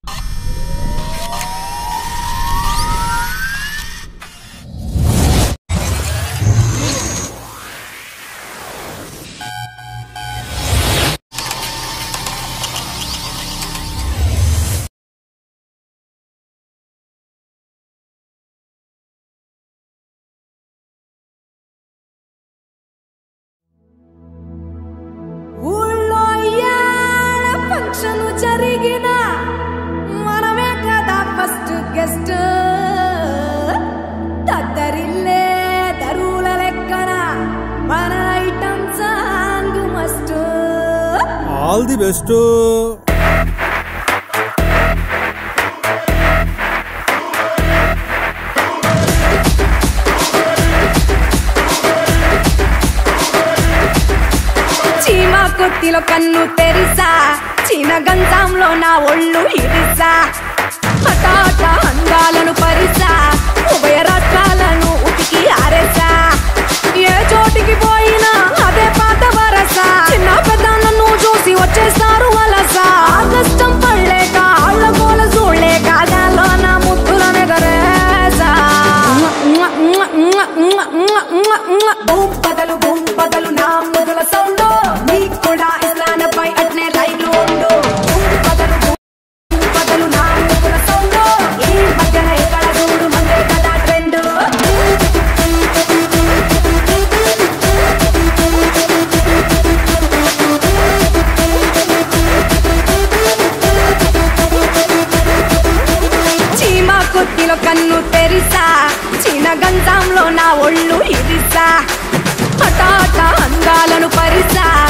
ఊళ్ళో ఏడ ఫంక్షన్ జరిగిన మనమే కదా ఫస్ట్ గెస్ట్ తద్దరిల్లే దరువుల లెక్కన మన item song must all the best చీమ కొత్తిలో కన్ను తెరిసా చీన గంధంలో నా ఒళ్ళు ఇరిసా హఠాట అందాలను పరిసా ఉభయ రాష్ట్రాలను ఉతికి ఆరేసా ఏ చోటికి పోయినా అదే పాత వరస చిన్న పెద్దలను చూసి వచ్చేస్తారు వలస ఆ కష్టం పడలేక ఆళ్ళ గోల చూడలేక గాల్లో నా ముద్దులనే గరేసా బూమ్ బదలు బూమ్ బదలు నా మొదల సౌండ్ నీకు కూడా ఇస్లానపై అట్నే లైన్ ఉండు బూమ్ బదలు బూమ్ బదలు నా మొదల సౌండ్ ఈ మధ్యన ఎక్కడ చూడు మందే కదా ట్రెండ్ చీమ కొద్దిలో కన్ను తెరిసా చీన గంధంలో నా ఒళ్ళు ఇరిసా హఠాట అందాలను పరిసా